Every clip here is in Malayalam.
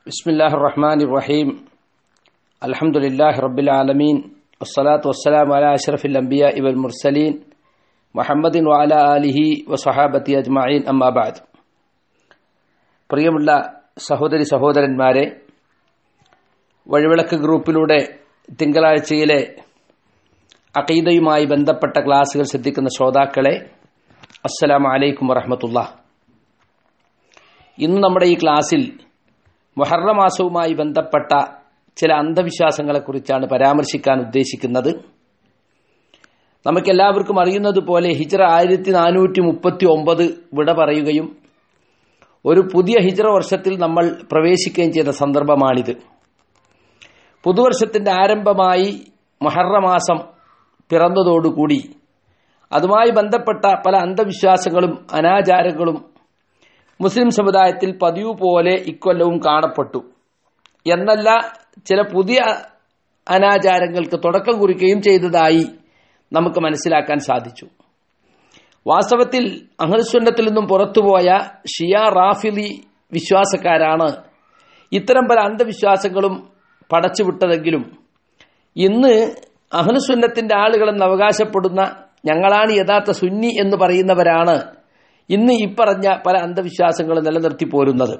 بسم الله الرحمن الرحيم الحمد لله رب العالمين والصلاة والسلام على أشرف الأنبياء والمرسلين محمد وعلى آله وصحابته أجمعين أما بعد പ്രിയമുള്ള സഹോദരി സഹോദരന്മാരെ വഴിവിളക്ക് ഗ്രൂപ്പിലൂടെ തിങ്കളാഴ്ചയിലെ അഖീദയുമായി ബന്ധപ്പെട്ട ക്ലാസുകൾ ശ്രദ്ധിക്കുന്ന ശ്രോതാക്കളെ അസ്സലാമു അലൈക്കും വറഹമത്തുള്ള ഇന്ന് നമ്മുടെ ഈ ക്ലാസ്സിൽ മൊഹറ മാസവുമായി ബന്ധപ്പെട്ട ചില അന്ധവിശ്വാസങ്ങളെക്കുറിച്ചാണ് പരാമർശിക്കാൻ ഉദ്ദേശിക്കുന്നത് നമുക്കെല്ലാവർക്കും അറിയുന്നത് പോലെ ഹിജ്റ ആയിരത്തി നാനൂറ്റി മുപ്പത്തി ഒമ്പത് വിട പറയുകയും ഒരു പുതിയ ഹിജ്റ വർഷത്തിൽ നമ്മൾ പ്രവേശിക്കുകയും ചെയ്ത സന്ദർഭമാണിത് പുതുവർഷത്തിന്റെ ആരംഭമായി മൊഹറ മാസം പിറന്നതോടുകൂടി അതുമായി ബന്ധപ്പെട്ട പല അന്ധവിശ്വാസങ്ങളും അനാചാരങ്ങളും മുസ്ലിം സമുദായത്തിൽ പതിവ് പോലെ ഇക്കൊല്ലവും കാണപ്പെട്ടു എന്നല്ല ചില പുതിയ അനാചാരങ്ങൾക്ക് തുടക്കം കുറിക്കുകയും ചെയ്തതായി നമുക്ക് മനസ്സിലാക്കാൻ സാധിച്ചു വാസ്തവത്തിൽ അഹൽസുന്നത്തിൽ നിന്നും പുറത്തുപോയ ഷിയ റാഫിലി വിശ്വാസക്കാരാണ് ഇത്തരം പല അന്ധവിശ്വാസങ്ങളും പടച്ചുവിട്ടതെങ്കിലും ഇന്ന് അഹ്ലുസുന്നത്തിന്റെ ആളുകളെന്ന് അവകാശപ്പെടുന്ന ഞങ്ങളാണ് യഥാർത്ഥ സുന്നി എന്ന് പറയുന്നവരാണ് ഇന്ന് ഇപ്പറഞ്ഞ പല അന്ധവിശ്വാസങ്ങളും നിലനിർത്തി പോരുന്നത്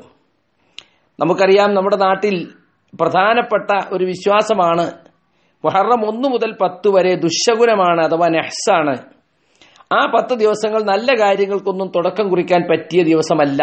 നമുക്കറിയാം നമ്മുടെ നാട്ടിൽ പ്രധാനപ്പെട്ട ഒരു വിശ്വാസമാണ് മുഹറം ഒന്ന് മുതൽ പത്ത് വരെ ദുശകുനമാണ് അഥവാ നെഹ്സാണ് ആ പത്ത് ദിവസങ്ങൾ നല്ല കാര്യങ്ങൾക്കൊന്നും തുടക്കം കുറിക്കാൻ പറ്റിയ ദിവസമല്ല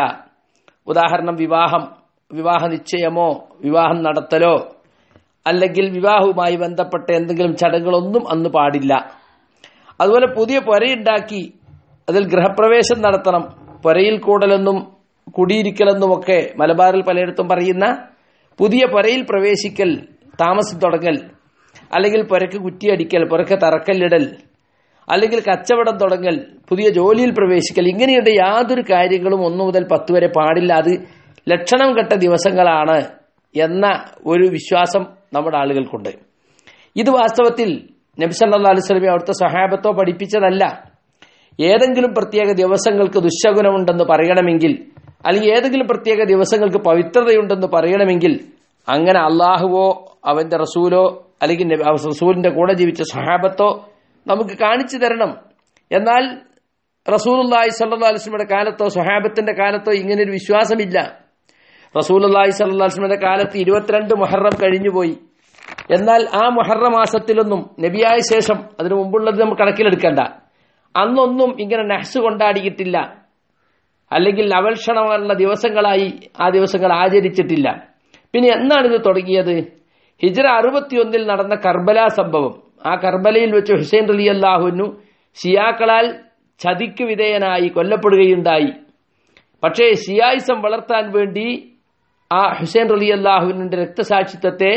ഉദാഹരണം വിവാഹം വിവാഹ നിശ്ചയമോ വിവാഹം നടത്തലോ അല്ലെങ്കിൽ വിവാഹവുമായി ബന്ധപ്പെട്ട എന്തെങ്കിലും ചടങ്ങുകളൊന്നും അന്ന് പാടില്ല അതുപോലെ പുതിയ പുരയുണ്ടാക്കി അതിൽ ഗൃഹപ്രവേശം നടത്തണം പുരയിൽ കൂടലെന്നും കുടിയിരിക്കലെന്നുമൊക്കെ മലബാറിൽ പലയിടത്തും പറയുന്ന പുതിയ പുരയിൽ പ്രവേശിക്കൽ താമസം തുടങ്ങൽ അല്ലെങ്കിൽ പുരക്ക് കുറ്റിയടിക്കൽ പുരക്ക് തറക്കല്ലിടൽ അല്ലെങ്കിൽ കച്ചവടം തുടങ്ങൽ പുതിയ ജോലിയിൽ പ്രവേശിക്കൽ ഇങ്ങനെയുള്ള യാതൊരു കാര്യങ്ങളും ഒന്നു മുതൽ പത്ത് വരെ പാടില്ല അത് ലക്ഷണം കെട്ട ദിവസങ്ങളാണ് എന്ന ഒരു വിശ്വാസം നമ്മുടെ ആളുകൾക്കുണ്ട് ഇത് വാസ്തവത്തിൽ നബി സല്ലാ അലുസ്ലമി അവിടുത്തെ സഹാബത്തോ പഠിപ്പിച്ചതല്ല ഏതെങ്കിലും പ്രത്യേക ദിവസങ്ങൾക്ക് ദുശകുനമുണ്ടെന്ന് പറയണമെങ്കിൽ അല്ലെങ്കിൽ ഏതെങ്കിലും പ്രത്യേക ദിവസങ്ങൾക്ക് പവിത്രതയുണ്ടെന്ന് പറയണമെങ്കിൽ അങ്ങനെ അള്ളാഹുവോ അവന്റെ റസൂലോ അല്ലെങ്കിൽ റസൂലിന്റെ കൂടെ ജീവിച്ച സഹാബത്തോ നമുക്ക് കാണിച്ചു തരണം എന്നാൽ റസൂലുല്ലാഹി സല്ലാ അലുസ്ലമിയുടെ കാലത്തോ സഹാബത്തിന്റെ കാലത്തോ ഇങ്ങനെ ഒരു വിശ്വാസമില്ല റസൂലുല്ലാഹി സല്ലാ അലുസ്ലമിയുടെ കാലത്ത് ഇരുപത്തിരണ്ട് മുഹറം കഴിഞ്ഞുപോയി എന്നാൽ ആ മുഹറ മാസത്തിലൊന്നും നബിയായ ശേഷം അതിനു മുമ്പുള്ളത് നമുക്ക് കണക്കിലെടുക്കണ്ട അന്നൊന്നും ഇങ്ങനെ നഹ്സ് കൊണ്ടാടിയിട്ടില്ല അല്ലെങ്കിൽ അവൽഷണമുള്ള ദിവസങ്ങളായി ആ ദിവസങ്ങൾ ആചരിച്ചിട്ടില്ല പിന്നെ എന്നാണ് ഇത് തുടങ്ങിയത് ഹിജ്റ അറുപത്തിയൊന്നിൽ നടന്ന കർബല സംഭവം ആ കർബലയിൽ വെച്ച് ഹുസൈൻ അലി അള്ളാഹുനു ഷിയാക്കളാൽ ചതിക്ക് വിധേയനായി കൊല്ലപ്പെടുകയുണ്ടായി പക്ഷേ ഷിയായിസം വളർത്താൻ വേണ്ടി ആ ഹുസൈൻ അലി അള്ളാഹുവിന്റെ രക്തസാക്ഷിത്വത്തെ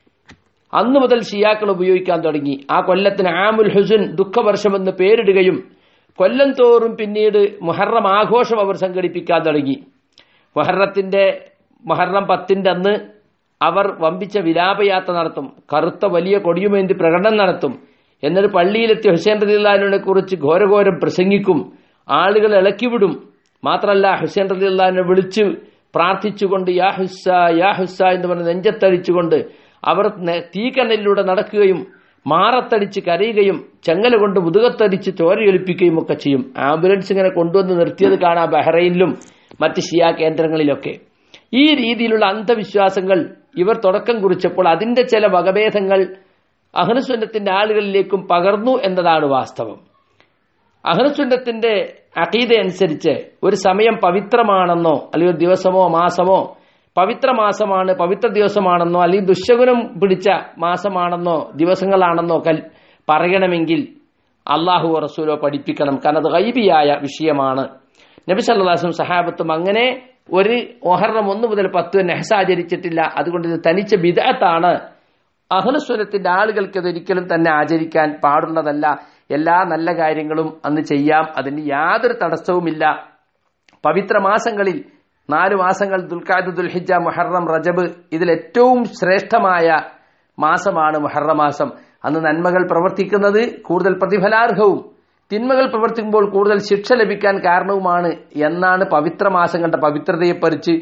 അന്നു മുതൽ ഷിയാക്കൾ ഉപയോഗിക്കാൻ തുടങ്ങി ആ കൊല്ലത്തിന് ആമുൽ ഹുസുൻ ദുഃഖവർഷമെന്ന് പേരിടുകയും കൊല്ലം തോറും പിന്നീട് മുഹറം ആഘോഷം അവർ സംഘടിപ്പിക്കാൻ തുടങ്ങി മുഹറത്തിന്റെ മുഹറം പത്തിന്റെ അന്ന് അവർ വമ്പിച്ച വിലാപയാത്ര നടത്തും കറുത്ത വലിയ കൊടിയുമേന്തി പ്രകടനം നടത്തും എന്നിട്ട് പള്ളിയിലെത്തി ഹുസൈൻ റദിള്ളാഹിനെ കുറിച്ച് ഘോരഘോരം പ്രസംഗിക്കും ആളുകൾ ഇളക്കിവിടും മാത്രമല്ല ഹുസൈൻ റദിള്ളാഹിനെ വിളിച്ച് പ്രാർത്ഥിച്ചുകൊണ്ട് യാ ഹുസ്സ യാ ഹുസ്സ എന്ന് പറഞ്ഞ് നെഞ്ചത്തടിച്ചുകൊണ്ട് അവർ തീക്കനലിലൂടെ നടക്കുകയും മാറത്തടിച്ച് കരയുകയും ചെങ്ങല കൊണ്ട് മുതുകത്തടിച്ച് ചോരയൊലിപ്പിക്കുകയും ഒക്കെ ചെയ്യും ആംബുലൻസ് ഇങ്ങനെ കൊണ്ടുവന്ന് നിർത്തിയത് കാണാം ബഹ്റൈനിലും മറ്റ് ഷിയാ കേന്ദ്രങ്ങളിലൊക്കെ ഈ രീതിയിലുള്ള അന്ധവിശ്വാസങ്ങൾ ഇവർ തുടക്കം കുറിച്ചപ്പോൾ അതിന്റെ ചില വകഭേദങ്ങൾ അഹ്നസുന്നത്തിന്റെ ആളുകളിലേക്കും പകർന്നു എന്നതാണ് വാസ്തവം അഹ്നസുന്നത്തിന്റെ അഖീദ അനുസരിച്ച് ഒരു സമയം പവിത്രമാണെന്നോ അല്ലെങ്കിൽ ഒരു ദിവസമോ മാസമോ പവിത്ര മാസമാണ് പവിത്ര ദിവസമാണെന്നോ അല്ലെങ്കിൽ ദുശകുനം പിടിച്ച മാസമാണെന്നോ ദിവസങ്ങളാണെന്നോ കൽ പറയണമെങ്കിൽ അള്ളാഹു റസൂലോ പഠിപ്പിക്കണം കാരണം അത് ഗൈബിയായ വിഷയമാണ് നബി സല്ലാസും സഹാബത്തും അങ്ങനെ ഒരു ഒഹർണം ഒന്ന് മുതൽ പത്ത് നെഹസ് ആചരിച്ചിട്ടില്ല അതുകൊണ്ട് ഇത് തനിച്ച ബിദത്താണ് അഹ്ലസ്വരത്തിന്റെ ആളുകൾക്ക് ഇതൊരിക്കലും തന്നെ ആചരിക്കാൻ പാടുള്ളതല്ല എല്ലാ നല്ല കാര്യങ്ങളും അന്ന് ചെയ്യാം അതിന് യാതൊരു തടസ്സവുമില്ല പവിത്ര മാസങ്ങളിൽ നാല് മാസങ്ങൾ ദുൽഖാദ് ദുൽഹിജ മുഹറം റജബ് ഇതിൽ ഏറ്റവും ശ്രേഷ്ഠമായ മാസമാണ് മുഹറ മാസം അന്ന് നന്മകൾ പ്രവർത്തിക്കുന്നത് കൂടുതൽ പ്രതിഫലാർഹവും തിന്മകൾ പ്രവർത്തിക്കുമ്പോൾ കൂടുതൽ ശിക്ഷ ലഭിക്കാൻ കാരണവുമാണ് എന്നാണ് പവിത്ര മാസങ്ങളുടെ പവിത്രതയെപ്പറിച്ച്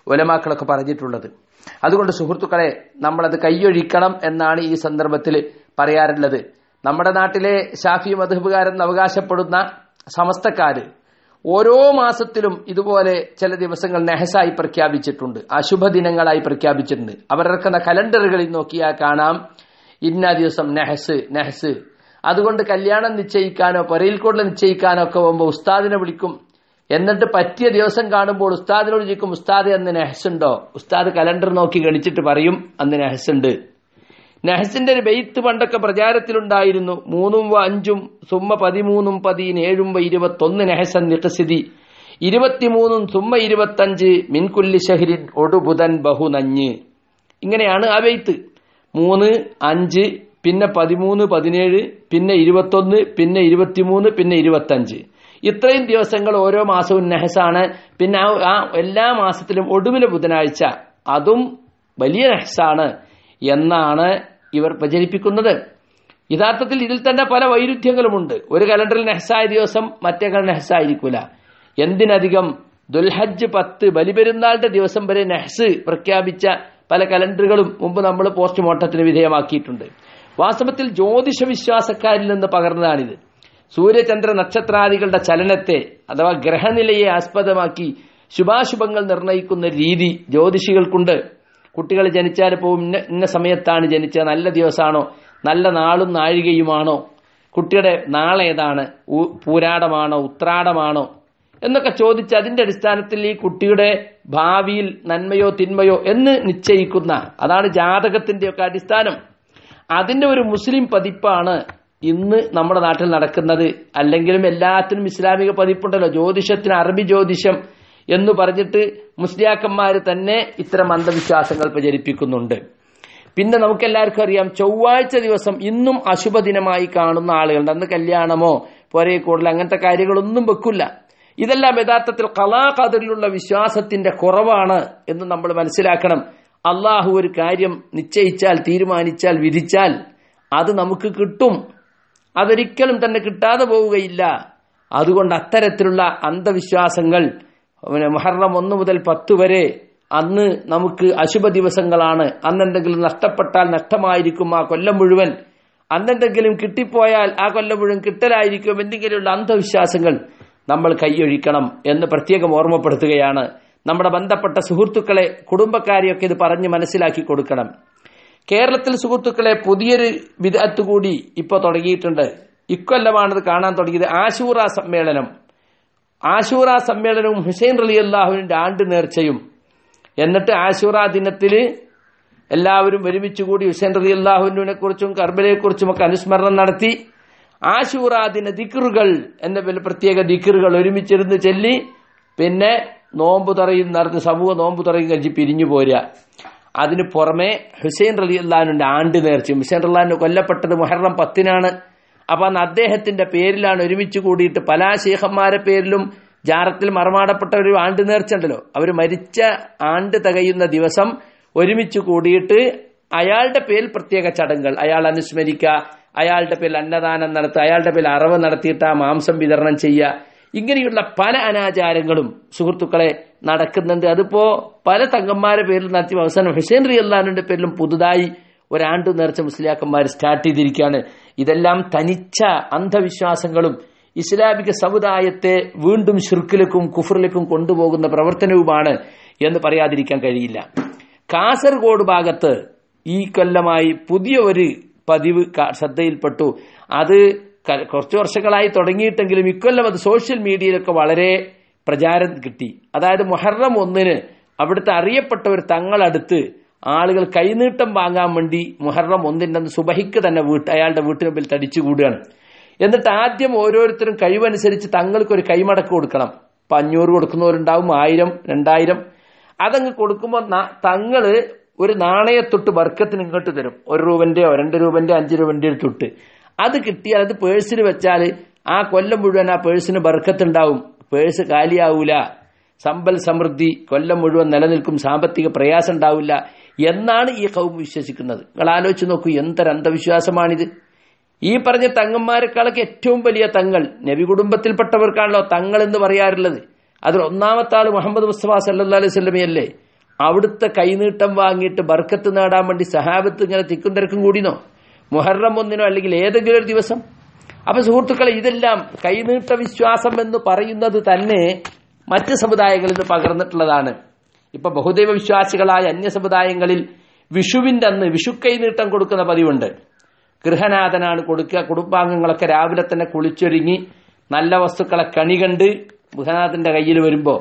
ഒലമാക്കളൊക്കെ പറഞ്ഞിട്ടുള്ളത് അതുകൊണ്ട് സുഹൃത്തുക്കളെ നമ്മളത് കൈയൊഴിക്കണം എന്നാണ് ഈ സന്ദർഭത്തിൽ പറയാറുള്ളത് നമ്മുടെ നാട്ടിലെ ഷാഫി മധുബുകാരെന്ന് അവകാശപ്പെടുന്ന സമസ്തക്കാര് ഓരോ മാസത്തിലും ഇതുപോലെ ചില ദിവസങ്ങൾ നെഹസായി പ്രഖ്യാപിച്ചിട്ടുണ്ട് അശുഭ ദിനങ്ങളായി പ്രഖ്യാപിച്ചിട്ടുണ്ട് അവരിറക്കുന്ന കലണ്ടറുകളിൽ നോക്കിയാൽ കാണാം ഇന്ന ദിവസം നെഹസ് നെഹസ് അതുകൊണ്ട് കല്യാണം നിശ്ചയിക്കാനോ പൊരയിൽക്കൂടൽ നിശ്ചയിക്കാനോ ഒക്കെ പോകുമ്പോൾ ഉസ്താദിനെ വിളിക്കും എന്നിട്ട് പറ്റിയ ദിവസം കാണുമ്പോൾ ഉസ്താദിനോട് ചോദിക്കും ഉസ്താദ് അന്ന് നെഹസ് ഉണ്ടോ ഉസ്താദ് കലണ്ടർ നോക്കി ഗണിച്ചിട്ട് പറയും അന്ന് നെഹസ് ഉണ്ട് നെഹസിന്റെ ഒരു ബെയ്ത്ത് പണ്ടൊക്കെ പ്രചാരത്തിലുണ്ടായിരുന്നു മൂന്നും വ അഞ്ചും സുമ്മ പതിമൂന്നും പതിനേഴും വ ഇരുപത്തൊന്ന് നെഹസൻ നിഖസിതി ഇരുപത്തിമൂന്നും സുമ്മ ഇരുപത്തഞ്ച് മിൻകുല്ലി ഷഹരിൻ ഒടുബുധൻ ബഹുനഞ്ഞ് ഇങ്ങനെയാണ് ആ ബെയ്ത്ത് മൂന്ന് അഞ്ച് പിന്നെ പതിമൂന്ന് പതിനേഴ് പിന്നെ ഇരുപത്തൊന്ന് പിന്നെ ഇരുപത്തിമൂന്ന് പിന്നെ ഇരുപത്തഞ്ച് ഇത്രയും ദിവസങ്ങൾ ഓരോ മാസവും നെഹസാണ് പിന്നെ ആ ആ എല്ലാ മാസത്തിലും ഒടുവിലെ ബുധനാഴ്ച അതും വലിയ നെഹസാണ് എന്നാണ് ഇവർ പ്രചരിപ്പിക്കുന്നത് യഥാർത്ഥത്തിൽ ഇതിൽ തന്നെ പല വൈരുദ്ധ്യങ്ങളുമുണ്ട് ഒരു കലണ്ടറിൽ നെഹസായ ദിവസം മറ്റേ കലണ്ടർ നെഹസായിരിക്കൂല എന്തിനധികം ദുൽഹജ്ജ് പത്ത് ബലിപെരുന്നാളിന്റെ ദിവസം വരെ നെഹ്സ് പ്രഖ്യാപിച്ച പല കലണ്ടറുകളും മുമ്പ് നമ്മൾ പോസ്റ്റ്മോർട്ടത്തിന് വിധേയമാക്കിയിട്ടുണ്ട് വാസ്തവത്തിൽ ജ്യോതിഷ വിശ്വാസക്കാരിൽ നിന്ന് പകർന്നതാണിത് സൂര്യചന്ദ്ര നക്ഷത്രാദികളുടെ ചലനത്തെ അഥവാ ഗ്രഹനിലയെ ആസ്പദമാക്കി ശുഭാശുഭങ്ങൾ നിർണയിക്കുന്ന രീതി ജ്യോതിഷികൾക്കുണ്ട് കുട്ടികൾ ജനിച്ചാൽ പോവും ഇന്ന ഇന്ന സമയത്താണ് ജനിച്ചത് നല്ല ദിവസമാണോ നല്ല നാളും നാഴികയുമാണോ കുട്ടിയുടെ നാളേതാണ് ഉ- പൂരാടമാണോ ഉത്രാടമാണോ എന്നൊക്കെ ചോദിച്ച് അതിന്റെ അടിസ്ഥാനത്തിൽ ഈ കുട്ടിയുടെ ഭാവിയിൽ നന്മയോ തിന്മയോ എന്ന് നിശ്ചയിക്കുന്ന അതാണ് ജാതകത്തിന്റെയൊക്കെ അടിസ്ഥാനം അതിന്റെ ഒരു മുസ്ലിം പതിപ്പാണ് ഇന്ന് നമ്മുടെ നാട്ടിൽ നടക്കുന്നത് അല്ലെങ്കിലും എല്ലാത്തിനും ഇസ്ലാമിക പതിപ്പുണ്ടല്ലോ ജ്യോതിഷത്തിന് അറബി ജ്യോതിഷം എന്ന് പറഞ്ഞിട്ട് മുസ്ലിയാക്കന്മാർ തന്നെ ഇത്തരം അന്ധവിശ്വാസങ്ങൾ പ്രചരിപ്പിക്കുന്നുണ്ട് പിന്നെ നമുക്കെല്ലാവർക്കും അറിയാം ചൊവ്വാഴ്ച ദിവസം ഇന്നും അശുഭ ദിനമായി കാണുന്ന ആളുകളുണ്ട് അന്ന് കല്യാണമോ പൊരേ കൂടുതൽ അങ്ങനത്തെ കാര്യങ്ങളൊന്നും വെക്കില്ല ഇതെല്ലാം യഥാർത്ഥത്തിൽ കലാകതിലുള്ള വിശ്വാസത്തിന്റെ കുറവാണ് എന്ന് നമ്മൾ മനസ്സിലാക്കണം അള്ളാഹു ഒരു കാര്യം നിശ്ചയിച്ചാൽ തീരുമാനിച്ചാൽ വിധിച്ചാൽ അത് നമുക്ക് കിട്ടും അതൊരിക്കലും തന്നെ കിട്ടാതെ പോവുകയില്ല അതുകൊണ്ട് അത്തരത്തിലുള്ള അന്ധവിശ്വാസങ്ങൾ പിന്നെ മുഹറം ഒന്ന് മുതൽ പത്ത് വരെ അന്ന് നമുക്ക് അശുഭ ദിവസങ്ങളാണ് അന്നെന്തെങ്കിലും നഷ്ടപ്പെട്ടാൽ നഷ്ടമായിരിക്കും ആ കൊല്ലം മുഴുവൻ അന്നെന്തെങ്കിലും കിട്ടിപ്പോയാൽ ആ കൊല്ലം മുഴുവൻ കിട്ടലായിരിക്കും എന്തെങ്കിലുമുള്ള അന്ധവിശ്വാസങ്ങൾ നമ്മൾ കൈയൊഴിക്കണം എന്ന് പ്രത്യേകം ഓർമ്മപ്പെടുത്തുകയാണ് നമ്മുടെ ബന്ധപ്പെട്ട സുഹൃത്തുക്കളെ കുടുംബക്കാരെയൊക്കെ ഇത് പറഞ്ഞ് മനസ്സിലാക്കി കൊടുക്കണം കേരളത്തിൽ സുഹൃത്തുക്കളെ പുതിയൊരു വിദഗ്ധ കൂടി ഇപ്പൊ തുടങ്ങിയിട്ടുണ്ട് ഇക്കൊല്ലമാണിത് കാണാൻ തുടങ്ങിയത് ആശൂറ സമ്മേളനം ആശൂറ സമ്മേളനവും ഹുസൈൻ റലി അള്ളാഹുവിന്റെ ആണ്ട് നേർച്ചയും എന്നിട്ട് ആശൂറ ദിനത്തില് എല്ലാവരും ഒരുമിച്ച് കൂടി ഹുസൈൻ റലി അള്ളാഹുവിനെ കുറിച്ചും കർബലയെ കുറിച്ചും ഒക്കെ അനുസ്മരണം നടത്തി ആശൂറ ദിന ദിക്കറുകൾ എന്ന പേരിൽ പ്രത്യേക ദിക്കറുകൾ ഒരുമിച്ചിരുന്ന് ചൊല്ലി പിന്നെ നോമ്പ് തുറയും നടന്ന് സമൂഹ നോമ്പ് തുറയും കഴിച്ച് പിരിഞ്ഞു പോരുക അതിന് പുറമെ ഹുസൈൻ റലി അള്ളഹാനുന്റെ ആണ്ട് നേർച്ചയും ഹുസൈൻ റഹ്ലാൻ കൊല്ലപ്പെട്ടത് മുഹറം പത്തിനാണ് അപ്പൊ അന്ന് അദ്ദേഹത്തിന്റെ പേരിലാണ് ഒരുമിച്ച് കൂടിയിട്ട് പല ശേഖന്മാരെ പേരിലും ജാറത്തിൽ മറമാടപ്പെട്ട ഒരു ആണ്ട് നേർച്ച ഉണ്ടല്ലോ അവർ മരിച്ച ആണ്ട് തികയുന്ന ദിവസം ഒരുമിച്ച് കൂടിയിട്ട് അയാളുടെ പേരിൽ പ്രത്യേക ചടങ്ങുകൾ അയാൾ അനുസ്മരിക്കുക അയാളുടെ പേരിൽ അന്നദാനം നടത്തുക അയാളുടെ പേരിൽ അറവ് നടത്തിയിട്ട് ആ മാംസം വിതരണം ചെയ്യുക ഇങ്ങനെയുള്ള പല അനാചാരങ്ങളും സുഹൃത്തുക്കളെ നടക്കുന്നുണ്ട് അതിപ്പോ പല തങ്ങന്മാരെ പേരിൽ നടത്തി അവസാനം ഹുസൈൻ റി അള്ളഹാനുന്റെ പേരിലും പുതുതായി ഒരാണ്ട് നേർച്ച മുസ്ലിയാക്കന്മാർ സ്റ്റാർട്ട് ചെയ്തിരിക്കുകയാണ് ഇതെല്ലാം തനിച്ച അന്ധവിശ്വാസങ്ങളും ഇസ്ലാമിക സമുദായത്തെ വീണ്ടും ഷിർക്കിലേക്കും കുഫറിലേക്കും കൊണ്ടുപോകുന്ന പ്രവർത്തനവുമാണ് എന്ന് പറയാതിരിക്കാൻ കഴിയില്ല കാസർഗോഡ് ഭാഗത്ത് ഈ കൊല്ലമായി പുതിയ ഒരു പതിവ് ക- ശ്രദ്ധയിൽപ്പെട്ടു അത് ക- കുറച്ചു വർഷങ്ങളായി തുടങ്ങിയിട്ടെങ്കിലും ഇക്കൊല്ലം അത് സോഷ്യൽ മീഡിയയിലൊക്കെ വളരെ പ്രചാരം കിട്ടി അതായത് മുഹറം ഒന്നിന് അവിടുത്തെ അറിയപ്പെട്ട ഒരു തങ്ങളടുത്ത് ആളുകൾ കൈനീട്ടം വാങ്ങാൻ വേണ്ടി മുഹറം ഒന്നിൻ്റെ അന്ന് സുബഹിക്ക് തന്നെ വീട്ട് അയാളുടെ വീട്ടിന് മുമ്പിൽ തടിച്ചു കൂടുകയാണ് എന്നിട്ട് ആദ്യം ഓരോരുത്തരും കഴിവനുസരിച്ച് തങ്ങൾക്ക് ഒരു കൈമടക്ക് കൊടുക്കണം ഇപ്പൊ അഞ്ഞൂറ് കൊടുക്കുന്നവരുണ്ടാവും ആയിരം രണ്ടായിരം അതങ്ങ് കൊടുക്കുമ്പോൾ ന- തങ്ങള് ഒരു നാണയത്തൊട്ട് വർക്കത്തിന് ഇങ്ങോട്ട് തരും ഒരു രൂപന്റെയോ രണ്ട് രൂപന്റെ അഞ്ച് രൂപന്റെയോ തൊട്ട് അത് കിട്ടിയാൽ അത് പേഴ്സിൽ വെച്ചാൽ ആ കൊല്ലം മുഴുവൻ ആ പേഴ്സിന് ബർക്കത്തുണ്ടാവും പേഴ്സ് കാലിയാവൂല സമ്പൽ സമൃദ്ധി കൊല്ലം മുഴുവൻ നിലനിൽക്കും സാമ്പത്തിക പ്രയാസം ഉണ്ടാവില്ല എന്നാണ് ഈ കൗം വിശ്വസിക്കുന്നത് നിങ്ങൾ ആലോചിച്ച് നോക്കൂ എന്തൊരു അന്ധവിശ്വാസമാണിത് ഈ പറഞ്ഞ തങ്ങന്മാരെക്കാളൊക്കെ ഏറ്റവും വലിയ തങ്ങൾ നബി കുടുംബത്തിൽപ്പെട്ടവർക്കാണല്ലോ തങ്ങൾ എന്ന് പറയാറുള്ളത് അതിൽ ഒന്നാമത്തെ ആള് മുഹമ്മദ് മുസ്തഫ സല്ലാ അലൈഹി സ്വലമയല്ലേ അവിടുത്തെ കൈനീട്ടം വാങ്ങിയിട്ട് ബർക്കത്ത് നേടാൻ വേണ്ടി സഹാബത്ത് ഇങ്ങനെ തിക്കും തിരക്കും കൂടിനോ മുഹറം ഒന്നിനോ അല്ലെങ്കിൽ ഏതെങ്കിലും ഒരു ദിവസം അപ്പൊ സുഹൃത്തുക്കളെ ഇതെല്ലാം കൈനീട്ട വിശ്വാസം എന്ന് പറയുന്നത് തന്നെ മറ്റ് സമുദായങ്ങളിൽ നിന്ന് പകർന്നിട്ടുള്ളതാണ് ഇപ്പൊ ബഹുദൈവ വിശ്വാസികളായ അന്യ സമുദായങ്ങളിൽ വിഷുവിന്റെ അന്ന് വിഷുക്കൈ നീട്ടം കൊടുക്കുന്ന പതിവുണ്ട് ഗൃഹനാഥനാണ് കൊടുക്കുക കുടുംബാംഗങ്ങളൊക്കെ രാവിലെ തന്നെ കുളിച്ചൊരുങ്ങി നല്ല വസ്തുക്കളെ കണി കണ്ട് ഗൃഹനാഥന്റെ കയ്യിൽ വരുമ്പോ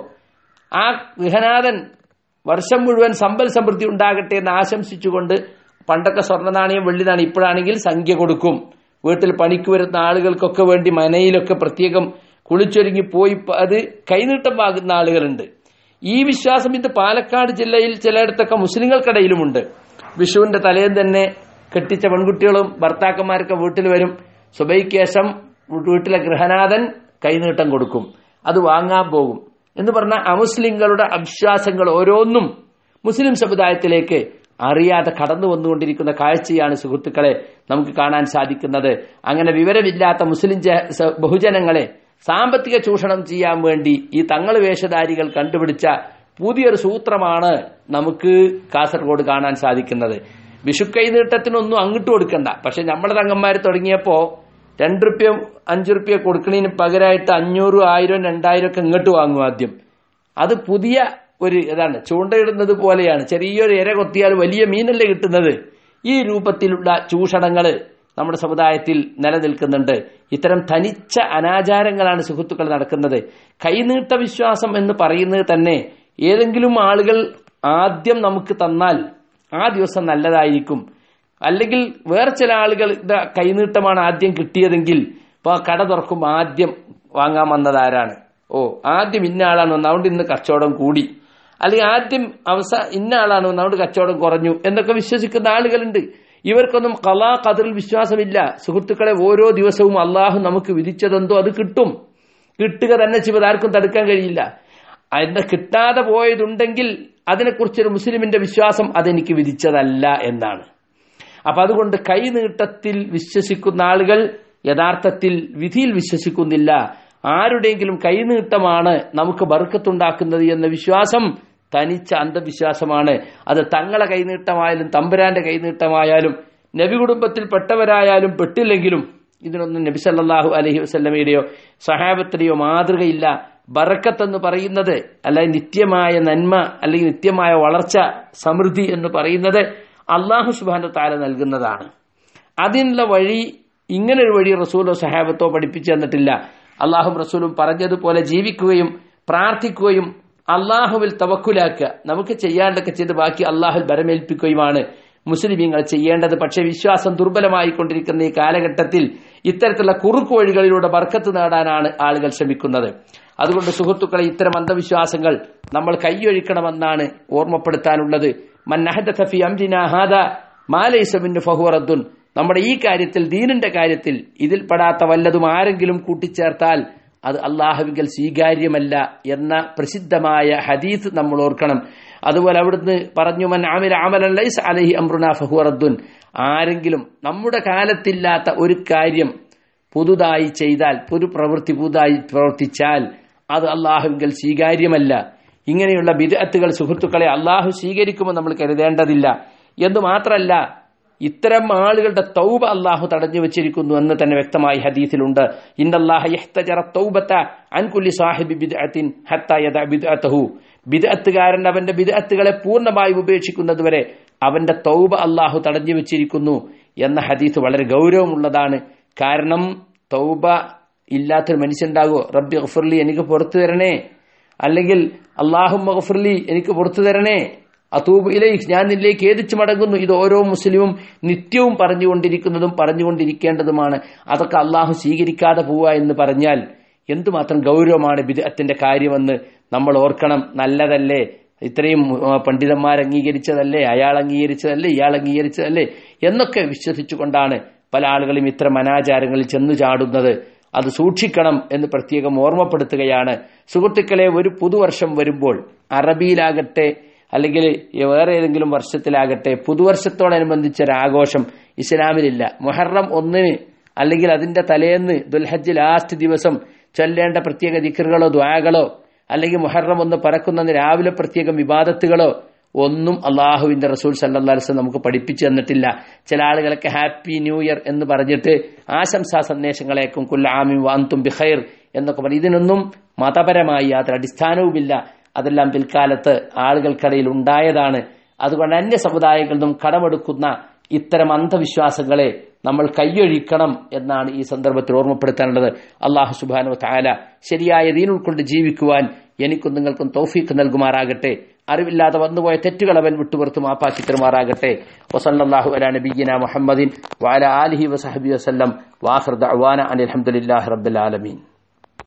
ആ ഗൃഹനാഥൻ വർഷം മുഴുവൻ സമ്പൽ സമൃദ്ധി ഉണ്ടാകട്ടെ എന്ന് ആശംസിച്ചുകൊണ്ട് പണ്ടൊക്കെ സ്വർണ്ണ നാണയം വെള്ളി നാണയം ഇപ്പോഴാണെങ്കിൽ സംഖ്യ കൊടുക്കും വീട്ടിൽ പണിക്ക് വരുന്ന ആളുകൾക്കൊക്കെ വേണ്ടി മനയിലൊക്കെ പ്രത്യേകം കുളിച്ചൊരുങ്ങി പോയി അത് കൈനീട്ടം വാങ്ങുന്ന ആളുകളുണ്ട് ഈ വിശ്വാസം ഇത് പാലക്കാട് ജില്ലയിൽ ചിലയിടത്തൊക്കെ മുസ്ലിങ്ങൾക്കിടയിലുമുണ്ട് വിഷുവിന്റെ തലേന്ന് തന്നെ കെട്ടിച്ച പെൺകുട്ടികളും ഭർത്താക്കന്മാരൊക്കെ വീട്ടിൽ വരും സുബൈക്ക് ശേഷം വീട്ടിലെ ഗൃഹനാഥൻ കൈനീട്ടം കൊടുക്കും അത് വാങ്ങാൻ പോകും എന്ന് പറഞ്ഞാൽ അമുസ്ലിങ്ങളുടെ അവിശ്വാസങ്ങൾ ഓരോന്നും മുസ്ലിം സമുദായത്തിലേക്ക് അറിയാതെ കടന്നു വന്നുകൊണ്ടിരിക്കുന്ന കാഴ്ചയാണ് സുഹൃത്തുക്കളെ നമുക്ക് കാണാൻ സാധിക്കുന്നത് അങ്ങനെ വിവരമില്ലാത്ത മുസ്ലിം ബഹുജനങ്ങളെ സാമ്പത്തിക ചൂഷണം ചെയ്യാൻ വേണ്ടി ഈ തങ്ങൾ വേഷധാരികൾ കണ്ടുപിടിച്ച പുതിയൊരു സൂത്രമാണ് നമുക്ക് കാസർഗോഡ് കാണാൻ സാധിക്കുന്നത് വിഷുക്കൈ നീട്ടത്തിനൊന്നും അങ്ങോട്ട് കൊടുക്കണ്ട പക്ഷെ നമ്മുടെ തങ്ങന്മാർ തുടങ്ങിയപ്പോ രണ്ട് റുപ്യ അഞ്ചു റുപ്യ കൊടുക്കണതിന് പകരമായിട്ട് അഞ്ഞൂറ് ആയിരം രണ്ടായിരം ഒക്കെ ഇങ്ങോട്ട് വാങ്ങും ആദ്യം അത് പുതിയ ഒരു ഇതാണ് ചൂണ്ടയിടുന്നത് പോലെയാണ് ചെറിയൊരു ഇര കൊത്തിയാൽ വലിയ മീനല്ലേ കിട്ടുന്നത് ഈ രൂപത്തിലുള്ള ചൂഷണങ്ങള് നമ്മുടെ സമുദായത്തിൽ നിലനിൽക്കുന്നുണ്ട് ഇത്തരം തനിച്ച അനാചാരങ്ങളാണ് സുഹൃത്തുക്കൾ നടക്കുന്നത് കൈനീട്ട വിശ്വാസം എന്ന് പറയുന്നത് തന്നെ ഏതെങ്കിലും ആളുകൾ ആദ്യം നമുക്ക് തന്നാൽ ആ ദിവസം നല്ലതായിരിക്കും അല്ലെങ്കിൽ വേറെ ചില ആളുകൾ കൈനീട്ടമാണ് ആദ്യം കിട്ടിയതെങ്കിൽ ഇപ്പൊ കട തുറക്കുമ്പോൾ ആദ്യം വാങ്ങാൻ വന്നത് ആരാണ് ഓ ആദ്യം ഇന്ന ആളാണ് വന്നത് അതുകൊണ്ട് ഇന്ന് കച്ചവടം കൂടി അല്ലെങ്കിൽ ആദ്യം അവസാന ഇന്ന ആളാണ് വന്നത് അതുകൊണ്ട് കച്ചവടം കുറഞ്ഞു എന്നൊക്കെ വിശ്വസിക്കുന്ന ആളുകളുണ്ട് ഇവർക്കൊന്നും കലാ കതിറിൽ വിശ്വാസമില്ല സുഹൃത്തുക്കളെ ഓരോ ദിവസവും അള്ളാഹു നമുക്ക് വിധിച്ചതെന്തോ അത് കിട്ടും കിട്ടുക തന്നെ ചെയ്ത് ആർക്കും തടുക്കാൻ കഴിയില്ല അതിന്റെ കിട്ടാതെ പോയതുണ്ടെങ്കിൽ അതിനെക്കുറിച്ചൊരു മുസ്ലിമിന്റെ വിശ്വാസം അതെനിക്ക് വിധിച്ചതല്ല എന്നാണ് അപ്പൊ അതുകൊണ്ട് കൈനീട്ടത്തിൽ വിശ്വസിക്കുന്ന ആളുകൾ യഥാർത്ഥത്തിൽ വിധിയിൽ വിശ്വസിക്കുന്നില്ല ആരുടെയെങ്കിലും കൈനീട്ടമാണ് നമുക്ക് ബർക്കത്തുണ്ടാക്കുന്നത് എന്ന വിശ്വാസം തനിച്ച അന്ധവിശ്വാസമാണ് അത് തങ്ങളെ കൈനീട്ടമായാലും തമ്പുരാന്റെ കൈനീട്ടമായാലും നബി കുടുംബത്തിൽപ്പെട്ടവരായാലും പെട്ടില്ലെങ്കിലും ഇതിനൊന്നും നബി സല്ലാഹു അലഹി വസ്ല്ലമയുടെയോ സഹാബത്തിന്റെയോ മാതൃകയില്ല ബറക്കത്ത് എന്ന് പറയുന്നത് അല്ലെങ്കിൽ നിത്യമായ നന്മ അല്ലെങ്കിൽ നിത്യമായ വളർച്ച സമൃദ്ധി എന്ന് പറയുന്നത് അള്ളാഹു സുബാന്റെ താല നൽകുന്നതാണ് അതിനുള്ള വഴി ഇങ്ങനെ ഒരു വഴി റസൂലോ സഹാബത്തോ പഠിപ്പിച്ചു തന്നിട്ടില്ല അള്ളാഹും റസൂലും പറഞ്ഞതുപോലെ ജീവിക്കുകയും പ്രാർത്ഥിക്കുകയും അള്ളാഹുവിൽ തവക്കുലാക്കുക നമുക്ക് ചെയ്യാണ്ടൊക്കെ ചെയ്ത് ബാക്കി അള്ളാഹുൽ ബരമേൽപ്പിക്കുകയുമാണ് മുസ്ലിമീങ്ങൾ ചെയ്യേണ്ടത് പക്ഷേ വിശ്വാസം ദുർബലമായിക്കൊണ്ടിരിക്കുന്ന ഈ കാലഘട്ടത്തിൽ ഇത്തരത്തിലുള്ള കുറുക്കു വഴികളിലൂടെ ബർക്കത്ത് നേടാനാണ് ആളുകൾ ശ്രമിക്കുന്നത് അതുകൊണ്ട് സുഹൃത്തുക്കളെ ഇത്തരം അന്ധവിശ്വാസങ്ങൾ നമ്മൾ കൈയൊഴിക്കണമെന്നാണ് ഓർമ്മപ്പെടുത്താനുള്ളത് മന്നഹദഫി അംജിന ഹാദ മാലൈസമിന് ഫഹുറദ്ദുൻ നമ്മുടെ ഈ കാര്യത്തിൽ ദീനിന്റെ കാര്യത്തിൽ ഇതിൽപ്പെടാത്ത വല്ലതും ആരെങ്കിലും കൂട്ടിച്ചേർത്താൽ അത് അള്ളാഹുവിൽ സ്വീകാര്യമല്ല എന്ന പ്രസിദ്ധമായ ഹദീസ് നമ്മൾ ഓർക്കണം അതുപോലെ അവിടുന്ന് പറഞ്ഞു മൻ ആമില അമലൻ ലൈസ് അലഹി അമ്രുന ഫഹുറദ്ദുൻ ആരെങ്കിലും നമ്മുടെ കാലത്തില്ലാത്ത ഒരു കാര്യം പുതുതായി ചെയ്താൽ ഒരു പ്രവൃത്തി പുതുതായി പ്രവർത്തിച്ചാൽ അത് അള്ളാഹുവിൽ സ്വീകാര്യമല്ല ഇങ്ങനെയുള്ള ബിദഅത്തുകൾ സുഹൃത്തുക്കളെ അള്ളാഹു സ്വീകരിക്കുമെന്ന് നമ്മൾ കരുതേണ്ടതില്ല എന്ന് മാത്രമല്ല ഇത്തരം ആളുകളുടെ തൗബ അള്ളാഹു തടഞ്ഞു വെച്ചിരിക്കുന്നു എന്ന് തന്നെ വ്യക്തമായി ഹദീസിലുണ്ട് ബിദ്അത്തുകാരൻ അവന്റെ ബിദ്അത്തുകളെ പൂർണ്ണമായി ഉപേക്ഷിക്കുന്നതുവരെ അവന്റെ തൗബ അള്ളാഹു തടഞ്ഞു വെച്ചിരിക്കുന്നു എന്ന ഹദീസ് വളരെ ഗൗരവമുള്ളതാണ് കാരണം തൗബ ഇല്ലാത്തൊരു മനുഷ്യണ്ടാകുമോ റബ്ബി ഗഫർലി എനിക്ക് പുറത്തു തരണേ അല്ലെങ്കിൽ അള്ളാഹു ഗഫർലി എനിക്ക് പുറത്തു തരണേ അതൂബ് ഇലൈഹ് ഞാൻ നിന്നിലേക്ക് ഏതിച്ചു മടങ്ങുന്നു ഇത് ഓരോ മുസ്ലിമും നിത്യവും പറഞ്ഞുകൊണ്ടിരിക്കുന്നതും പറഞ്ഞുകൊണ്ടിരിക്കേണ്ടതുമാണ് അതൊക്കെ അള്ളാഹു സ്വീകരിക്കാതെ പോവുക എന്ന് പറഞ്ഞാൽ എന്തുമാത്രം ഗൗരവമാണ് ബിദഅത്തിന്റെ കാര്യമെന്ന് നമ്മൾ ഓർക്കണം നല്ലതല്ലേ ഇത്രയും പണ്ഡിതന്മാർ അംഗീകരിച്ചതല്ലേ അയാൾ അംഗീകരിച്ചതല്ലേ ഇയാൾ അംഗീകരിച്ചതല്ലേ എന്നൊക്കെ വിശ്വസിച്ചുകൊണ്ടാണ് പല ആളുകളും ഇത്തരം അനാചാരങ്ങളിൽ ചെന്നു ചാടുന്നത് അത് സൂക്ഷിക്കണം എന്ന് പ്രത്യേകം ഓർമ്മപ്പെടുത്തുകയാണ് സുഹൃത്തുക്കളെ ഒരു പുതുവർഷം വരുമ്പോൾ അറബിയിലാകട്ടെ അല്ലെങ്കിൽ വേറെ ഏതെങ്കിലും വർഷത്തിലാകട്ടെ പുതുവർഷത്തോടനുബന്ധിച്ച ഒരു ആഘോഷം ഇസ്ലാമിലില്ല മുഹറം ഒന്നിന് അല്ലെങ്കിൽ അതിന്റെ തലേന്ന് ദുൽഹജ്ജ് ലാസ്റ്റ് ദിവസം ചൊല്ലേണ്ട പ്രത്യേക ദിക്കറുകളോ ദ്വാകളോ അല്ലെങ്കിൽ മുഹറം ഒന്ന് പറക്കുന്നതിന് രാവിലെ പ്രത്യേകം വിവാദത്തുകളോ ഒന്നും അള്ളാഹുവിന്റെ റസൂൽ സല്ലാസ് നമുക്ക് പഠിപ്പിച്ചു തന്നിട്ടില്ല ചില ആളുകളൊക്കെ ഹാപ്പി ന്യൂ ഇയർ എന്ന് പറഞ്ഞിട്ട് ആശംസാ സന്ദേശങ്ങളേക്കും കുല്ലാമിം വാന്തും ബിഖൈർ എന്നൊക്കെ പറയും ഇതിനൊന്നും മതപരമായി യാതൊരു അടിസ്ഥാനവുമില്ല അതെല്ലാം പിൽക്കാലത്ത് ആളുകൾക്കിടയിൽ ഉണ്ടായതാണ് അതുകൊണ്ട് അന്യ സമുദായങ്ങളിൽ നിന്നും കടമെടുക്കുന്ന ഇത്തരം അന്ധവിശ്വാസങ്ങളെ നമ്മൾ കൈയൊഴിക്കണം എന്നാണ് ഈ സന്ദർഭത്തിൽ ഓർമ്മപ്പെടുത്താനുള്ളത് അള്ളാഹു സുബാനു താല ശരിയായ ദീൻ ഉൾക്കൊണ്ട് ജീവിക്കുവാൻ എനിക്കും നിങ്ങൾക്കും തൗഫീഖ് നൽകുമാറാകട്ടെ അറിവില്ലാതെ വന്നുപോയ തെറ്റുകൾ അവൻ വിട്ടുപുറത്ത് മാപ്പാക്കി തരുമാറാകട്ടെ വസല്ലാഹു അല നബീന മുഹമ്മദിൻ വാല ആലിഹി വസഹബി വസ്ലം വാഹർ ദഅവാന അനിൽ അലഹമുല്ലാ റബ്ബുൽ ആലമീൻ